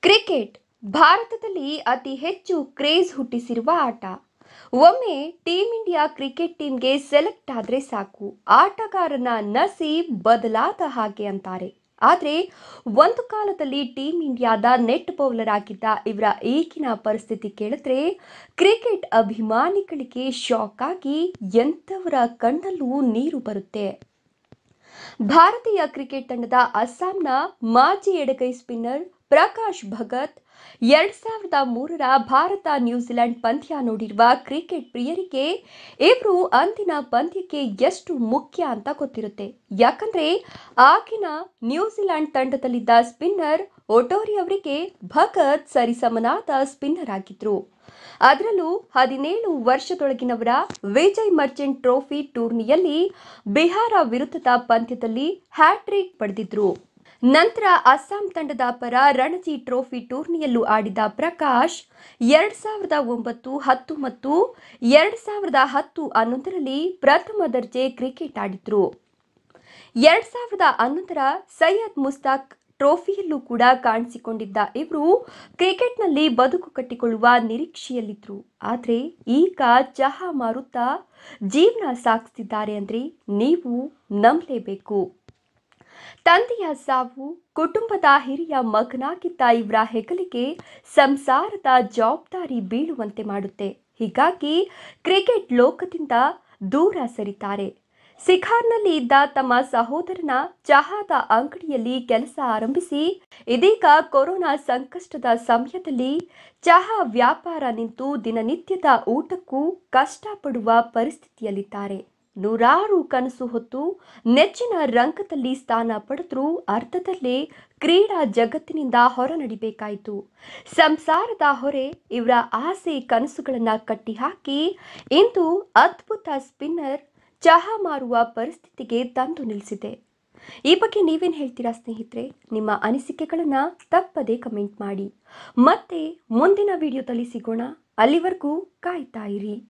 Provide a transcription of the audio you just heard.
cricket ಭಾರತದಲ್ಲಿ ಅತಿ ಹೆಚ್ಚು ಕ್ರೇಜ್ ಹುಟ್ಟಿಸಿರುವ ಆಟ ಒಮ್ಮೆ ಟೀಮ್ ಇಂಡಿಯಾ ಕ್ರಿಕೆಟ್ ಟೀಮ್ಗೆ ಸೆಲೆಕ್ಟ್ ಆದರೆ ಸಾಕು ಆಟಗಾರನ ನಸೀಬ್ ಬದಲಾದ ಹಾಗೆ ಅಂತಾರೆ ಆದರೆ ಒಂದು ಕಾಲದಲ್ಲಿ ಟೀಮ್ ಇಂಡಿಯಾದ ನೆಟ್ ಬೌಲರ್ ಆಗಿದ್ದ ಇವರ ಈಗಿನ ಪರಿಸ್ಥಿತಿ ಕೇಳಿದ್ರೆ ಕ್ರಿಕೆಟ್ ಅಭಿಮಾನಿಗಳಿಗೆ ಶಾಕ್ ಆಗಿ ಎಂಥವರ ಕಣ್ಣಲ್ಲೂ ನೀರು ಬರುತ್ತೆ ಭಾರತೀಯ ಕ್ರಿಕೆಟ್ ತಂಡದ ಅಸ್ಸಾಂನ ಮಾಜಿ ಎಡಗೈ ಸ್ಪಿನ್ನರ್ ಪ್ರಕಾಶ್ ಭಗತ್ ಎರಡ್ ಸಾವಿರದ ಮೂರರ ಭಾರತ ನ್ಯೂಜಿಲೆಂಡ್ ಪಂದ್ಯ ನೋಡಿರುವ ಕ್ರಿಕೆಟ್ ಪ್ರಿಯರಿಗೆ ಇವರು ಅಂದಿನ ಪಂದ್ಯಕ್ಕೆ ಎಷ್ಟು ಮುಖ್ಯ ಅಂತ ಗೊತ್ತಿರುತ್ತೆ ಯಾಕಂದ್ರೆ ಆಗಿನ ನ್ಯೂಜಿಲೆಂಡ್ ತಂಡದಲ್ಲಿದ್ದ ಸ್ಪಿನ್ನರ್ ಒಟೋರಿ ಅವರಿಗೆ ಭಗತ್ ಸರಿಸಮನಾದ ಸ್ಪಿನ್ನರ್ ಆಗಿದ್ರು ಅದರಲ್ಲೂ ಹದಿನೇಳು ವರ್ಷದೊಳಗಿನವರ ವಿಜಯ್ ಮರ್ಚೆಂಟ್ ಟ್ರೋಫಿ ಟೂರ್ನಿಯಲ್ಲಿ ಬಿಹಾರ ವಿರುದ್ಧದ ಪಂದ್ಯದಲ್ಲಿ ಹ್ಯಾಟ್ರಿಕ್ ಪಡೆದಿದ್ರು ನಂತರ ಅಸ್ಸಾಂ ತಂಡದ ಪರ ರಣಜಿ ಟ್ರೋಫಿ ಟೂರ್ನಿಯಲ್ಲೂ ಆಡಿದ ಪ್ರಕಾಶ್ ಎರಡ್ ಸಾವಿರದ ಒಂಬತ್ತು ಹತ್ತು ಮತ್ತು ಎರಡ್ ಸಾವಿರದ ಹತ್ತು ಹನ್ನೊಂದರಲ್ಲಿ ಪ್ರಥಮ ದರ್ಜೆ ಕ್ರಿಕೆಟ್ ಆಡಿದ್ರು ಎರಡ್ ಸಾವಿರದ ಹನ್ನೊಂದರ ಸೈಯದ್ ಮುಸ್ತಾಕ್ ಟ್ರೋಫಿಯಲ್ಲೂ ಕೂಡ ಕಾಣಿಸಿಕೊಂಡಿದ್ದ ಇವರು ಕ್ರಿಕೆಟ್ನಲ್ಲಿ ಬದುಕು ಕಟ್ಟಿಕೊಳ್ಳುವ ನಿರೀಕ್ಷೆಯಲ್ಲಿದ್ದರು ಆದರೆ ಈಗ ಚಹಾ ಮಾರುತ್ತಾ ಜೀವನ ಸಾಗಿಸ್ತಿದ್ದಾರೆ ಅಂದರೆ ನೀವು ನಂಬಲೇಬೇಕು ತಂದೆಯ ಸಾವು ಕುಟುಂಬದ ಹಿರಿಯ ಮಗನಾಗಿದ್ದ ಇವರ ಹೆಗಲಿಗೆ ಸಂಸಾರದ ಜವಾಬ್ದಾರಿ ಬೀಳುವಂತೆ ಮಾಡುತ್ತೆ ಹೀಗಾಗಿ ಕ್ರಿಕೆಟ್ ಲೋಕದಿಂದ ದೂರ ಸರಿತಾರೆ ಸಿಖಾರ್ನಲ್ಲಿ ಇದ್ದ ತಮ್ಮ ಸಹೋದರನ ಚಹಾದ ಅಂಗಡಿಯಲ್ಲಿ ಕೆಲಸ ಆರಂಭಿಸಿ ಇದೀಗ ಕೊರೋನಾ ಸಂಕಷ್ಟದ ಸಮಯದಲ್ಲಿ ಚಹಾ ವ್ಯಾಪಾರ ನಿಂತು ದಿನನಿತ್ಯದ ಊಟಕ್ಕೂ ಕಷ್ಟಪಡುವ ಪರಿಸ್ಥಿತಿಯಲ್ಲಿದ್ದಾರೆ ನೂರಾರು ಕನಸು ಹೊತ್ತು ನೆಚ್ಚಿನ ರಂಗದಲ್ಲಿ ಸ್ಥಾನ ಪಡೆದರೂ ಅರ್ಧದಲ್ಲೇ ಕ್ರೀಡಾ ಜಗತ್ತಿನಿಂದ ಹೊರ ನಡಿಬೇಕಾಯಿತು ಸಂಸಾರದ ಹೊರೆ ಇವರ ಆಸೆ ಕನಸುಗಳನ್ನು ಕಟ್ಟಿಹಾಕಿ ಇಂದು ಅದ್ಭುತ ಸ್ಪಿನ್ನರ್ ಚಹಾ ಮಾರುವ ಪರಿಸ್ಥಿತಿಗೆ ತಂದು ನಿಲ್ಲಿಸಿದೆ ಈ ಬಗ್ಗೆ ನೀವೇನು ಹೇಳ್ತೀರಾ ಸ್ನೇಹಿತರೆ ನಿಮ್ಮ ಅನಿಸಿಕೆಗಳನ್ನು ತಪ್ಪದೇ ಕಮೆಂಟ್ ಮಾಡಿ ಮತ್ತೆ ಮುಂದಿನ ವಿಡಿಯೋದಲ್ಲಿ ಸಿಗೋಣ ಅಲ್ಲಿವರೆಗೂ ಕಾಯ್ತಾ ಇರಿ